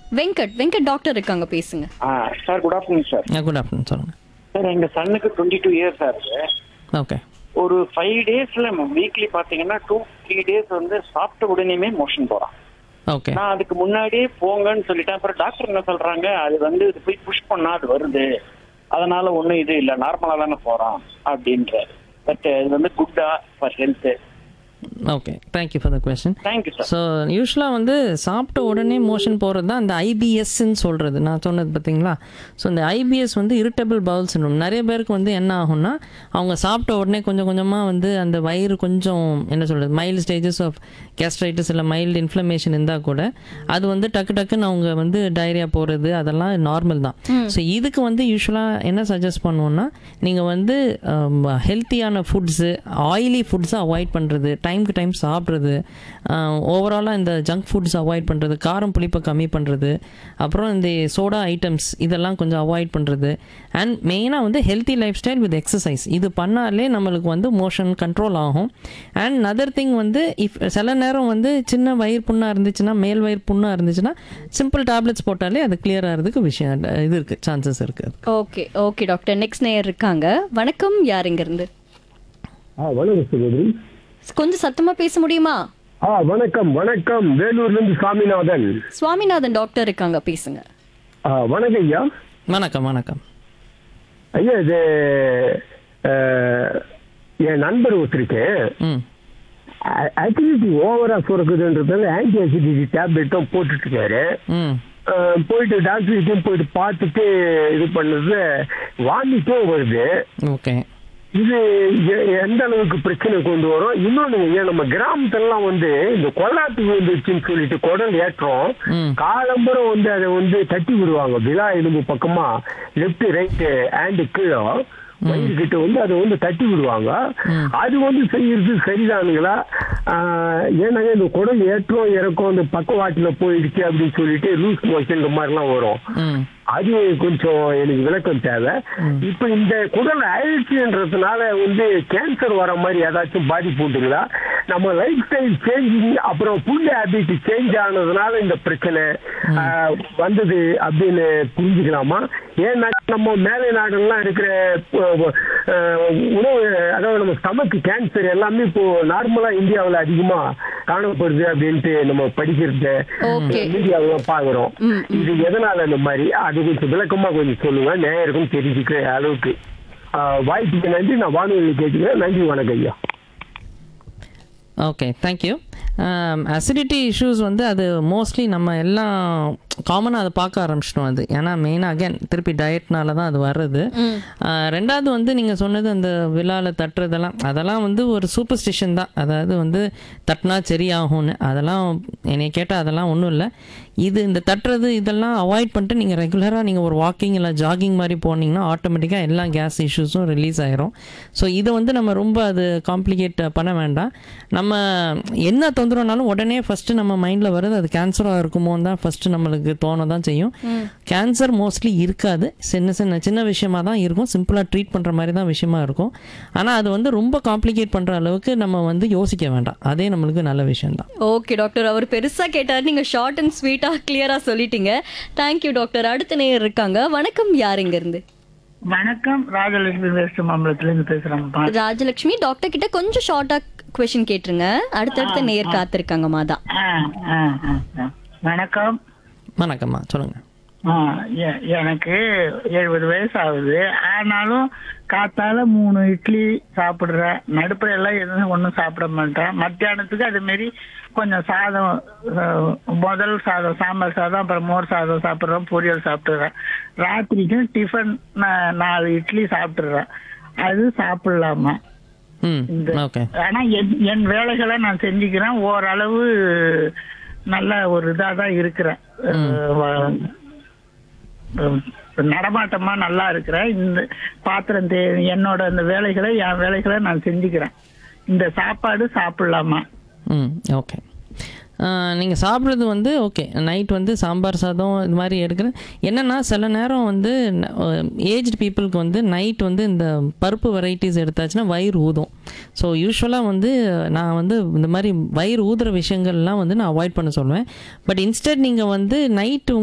Venkat Venkat doctor இருக்காங்க பேசுங்க ஆ sir good afternoon sir good afternoon சொல்லுங்கள் சார் எங்க சன்னுக்கு டுவெண்ட்டி டூ இயர்ஸ் ஆகுது ஓகே ஒரு ஃபைவ் டேஸ்ல வீக்லி பாத்தீங்கன்னா டூ த்ரீ டேஸ் வந்து சாப்பிட்ட உடனேயுமே மோஷன் போறான் ஓகே நான் அதுக்கு முன்னாடியே போங்கன்னு சொல்லிட்டேன் அப்புறம் டாக்டர் என்ன சொல்றாங்க அது வந்து இது போய் புஷ் பண்ணா அது வருது அதனால ஒண்ணும் இது இல்ல நார்மலா தானே போறான் அப்படின்றாரு பட் இது வந்து குட்டா for health okay thank you for the question thank you sir so யூஸ்வலாக வந்து சாப்பிட்ட உடனே மோஷன் போகிறது தான் அந்த ஐபிஎஸ்ன்னு சொல்கிறது நான் சொன்னது பார்த்தீங்களா ஸோ இந்த ஐபிஎஸ் வந்து இரிட்டபிள் பவுல் சின்ரோம் நிறைய பேருக்கு வந்து என்ன ஆகும்னா அவங்க சாப்பிட்ட உடனே கொஞ்சம் கொஞ்சமாக வந்து அந்த வயிறு கொஞ்சம் என்ன சொல்கிறது மைல்டு ஸ்டேஜஸ் ஆஃப் கேஸ்ட்ரைட்டிஸ் இல்லை மைல்டு இன்ஃப்ளமேஷன் இருந்தால் கூட அது வந்து டக்கு டக்குன்னு அவங்க வந்து டைரியா போகிறது அதெல்லாம் நார்மல் தான் ஸோ இதுக்கு வந்து யூஸ்வலாக என்ன சஜஸ்ட் பண்ணுவோம்னா நீங்கள் வந்து ஹெல்த்தியான ஃபுட்ஸு ஆயிலி ஃபுட்ஸை அவாய்ட் பண்ணுறது டைம்க்கு டைம் சாப்பிட்றது ஓவராலாக இந்த ஜங்க் ஃபுட்ஸ் அவாய்ட் பண்ணுறது காரம் புளிப்பை கம்மி பண்ணுறது அப்புறம் இந்த சோடா ஐட்டம்ஸ் இதெல்லாம் கொஞ்சம் அவாய்ட் பண்ணுறது அண்ட் மெயினாக வந்து healthy lifestyle with exercise இது பண்ணாலே நம்மளுக்கு வந்து மோஷன் கண்ட்ரோல் ஆகும் அண்ட் நதர் திங் வந்து இஃப் சில நேரம் வந்து சின்ன வயிறு புண்ணாக இருந்துச்சுன்னா மேல் வயிறு புண்ணாக இருந்துச்சுன்னா சிம்பிள் டேப்லெட்ஸ் போட்டாலே அது கிளியர் ஆகிறதுக்கு விஷயம் இது இருக்குது சான்சஸ் இருக்குது ஓகே ஓகே டாக்டர் நெக்ஸ்ட் நேயர் இருக்காங்க வணக்கம் யார் இங்க இருந்து ஆ வணக்கம் சகோதரி கொஞ்சம் சத்தமா பேச முடியுமா ஆ வணக்கம் வணக்கம் வேலூர்ல இருந்து சாமிநாதன் சுவாமிநாதன் டாக்டர் இருக்காங்க பேசுங்க ஆ வணக்கம் ஐயா வணக்கம் வணக்கம் ஐயா இது அஹ், என் நண்பர் ஒருத்தருக்கேன் ம் அசிடிட்டி ஓவரா சுரக்குதுன்றதால ஆன்டி அசிடிட்டி டேப்லெட்டும் போட்டுட்டு இருக்காரு ம் அஹ், போயிட்டு டாக்டர்கிட்டையும் போயிட்டு பார்த்துட்டு இது பண்ணது வாமிட்டும் வருது ஓகே இது எ- எந்த அளவுக்கு பிரச்சனை கொண்டு வரும் இன்னொன்னு ஏன் நம்ம கிராமத்துலலாம் வந்து இந்த கொள்ளாத்து வந்துருச்சுன்னு சொல்லிட்டு குடல் ஏற்றம் ம். காலம்பரம் வந்து அதை வந்து தட்டி விடுவாங்க விழா எலும்பு பக்கமா லெப்ட் ரைட் ஹேண்டு கீழே வயிறு கிட்ட வந்து அதை வந்து தட்டி விடுவாங்க அது வந்து செய்யறது சரிதானுங்களா ஆஹ், ஏன்னாங்க இந்த குடல் ஏற்றம் இறக்கம் இந்த பக்கவாட்டுல போயிடுச்சு அப்படின்னு சொல்லிட்டு லூஸ் மோஷன் இந்த மாதிரிலாம் வரும் ம் அது கொஞ்சம் எனக்கு விளக்கம் தேவை இப்ப இந்த குடல் அழற்சின்றதுனால வந்து கேன்சர் வர மாதிரி ஏதாச்சும் பாதிப்பு உண்டுங்களா நம்ம லைஃப் ஸ்டைல் சேஞ்சிங் அப்புறம் ஃபுட் ஹேபிட் சேஞ்ச் ஆனதுனால இந்த பிரச்சனை ஆஹ், வந்தது அப்படின்னு புரிஞ்சுக்கலாமா ஏன்னா நம்ம மேலை நாடுலாம் இருக்கிற அஹ், அஹ், உணவு அதாவது நம்ம ஸ்டமக் கேன்சர் எல்லாமே இப்போ நார்மலா இந்தியாவில் அதிகமா காணப்படுது அப்படின்ட்டு நம்ம படிக்கிறது Okay. மீடியாவெல்லாம் பாக்குறோம் இது எதனால இந்த மாதிரி அது கொஞ்சம் விளக்கமா கொஞ்சம் சொல்லுங்க நேயருக்கும் தெரிஞ்சுக்கிற அளவுக்கு ஆஹ், வாய்ப்புக்கு நன்றி நான் வானொலி கேட்டுக்கிறேன் நன்றி வணக்கம் ஐயா ஓகே தேங்க்யூ அசிடிட்டி இஷ்யூஸ் வந்து அது மோஸ்ட்லி நம்ம எல்லாம் காமனாக அதை பார்க்க ஆரம்பிச்சிட்டோம் அது ஏன்னா மெயினாக அகைன் திருப்பி டயட்னால தான் அது வர்றது ஆஹ் ரெண்டாவது வந்து நீங்கள் சொன்னது அந்த விழாவில் தட்டுறதெல்லாம் அதெல்லாம் வந்து ஒரு சூப்பர்ஸ்டிஷன் தான் அதாவது வந்து தட்டினா சரியாகும்னு அதெல்லாம் என்னை கேட்டால் அதெல்லாம் ஒன்றும் இல்லை இது இந்த தட்டுறது இதெல்லாம் அவாய்ட் பண்ணிட்டு நீங்கள் ரெகுலராக நீங்கள் ஒரு வாக்கிங் இல்லை ஜாகிங் மாதிரி போனீங்கன்னா ஆட்டோமேட்டிக்காக எல்லா கேஸ் இஷ்யூஸும் ரிலீஸ் ஆயிரும் ஸோ இதை வந்து நம்ம ரொம்ப அது காம்ப்ளிகேட் பண்ண வேண்டாம் நம்ம என்ன தொந்தரவுனாலும் உடனே ஃபஸ்ட்டு நம்ம மைண்டில் வருது அது கேன்சராக இருக்குமோன்னு தான் ஃபஸ்ட்டு நம்மளுக்கு தோண தான் செய்யும் கேன்சர் மோஸ்ட்லி இருக்காது சின்ன சின்ன சின்ன விஷயமா தான் இருக்கும் சிம்பிளாக ட்ரீட் பண்ணுற மாதிரி தான் விஷயமா இருக்கும் ஆனால் அது வந்து ரொம்ப காம்ப்ளிகேட் பண்ணுற அளவுக்கு நம்ம வந்து யோசிக்க வேண்டாம் அதே நம்மளுக்கு நல்ல விஷயம் தான் ஓகே டாக்டர் அவர் பெருசா கேட்டார் நீங்க ஷார்ட் அண்ட் ஸ்வீட்டா கிளியரா சொல்லிட்டீங்க தேங்க்யூ டாக்டர் அடுத்த நேயர் இருக்காங்க வணக்கம் யார் இங்க இருந்து வணக்கம் ராஜலட்சுமி வேஸ்ட் மாம்பலத்துல இருந்து பேசுறாங்கப்பா ராஜலட்சுமி டாக்டர் கிட்ட கொஞ்சம் ஷார்ட்டா கொஸ்டின் கேட்டுருங்க அடுத்தடுத்த நேயர் காத்திருக்காங்க மாதா ஆ, ஆ, ஆ, ஆ. வணக்கம் வணக்கம்மா சொல்லுங்கள் ஆ, எ- எனக்கு எழுபது வயசு ஆகுது ஆனாலும் காத்தால மூணு இட்லி சாப்பிடுறேன் நடுப்புற எல்லாம் எதுவும் ஒன்றும் சாப்பிட மாட்டேன் மத்தியானத்துக்கு அது மாரி கொஞ்சம் சாதம் அஹ், முதல் சாதம் சாம்பார் சாதம் அப்புறம் மோர் சாதம் சாப்பிட்றேன் பொரியல் சாப்பிட்டுறேன் ராத்திரிக்கும் டிஃபன் நா- நாலு இட்லி சாப்பிட்டுறேன் அது சாப்பிடலாமா ம் இந்த ஓகே ஆனா என் என் வேலைகளை நான் செஞ்சுக்கிறேன் ஓரளவு நல்ல ஒரு இதா தான் இருக்கிறேன் அஹ் வ- அஹ் நடமாட்டமா நல்லா இருக்கிறேன் இந்த பாத்திரம் தே என்னோட இந்த வேலைகளை என் வேலைகளை நான் செஞ்சுக்கிறேன் இந்த சாப்பாடு சாப்பிடலாமா ம் ஓகே நீங்கள் சாப்பிட்றது வந்து ஓகே நைட் வந்து சாம்பார் சாதம் இது மாதிரி எடுக்கிறேன் என்னென்னா சில நேரம் வந்து ஏஜ்டு பீப்புளுக்கு வந்து நைட் வந்து இந்த பருப்பு வெரைட்டிஸ் எடுத்தாச்சுன்னா வயிறு ஊதும் ஸோ யூஸ்வலாக வந்து நான் வந்து இந்த மாதிரி வயிறு ஊதுற விஷயங்கள்லாம் வந்து நான் அவாய்ட் பண்ண சொல்லுவேன் பட் இன்ஸ்டட் நீங்கள் வந்து நைட்டு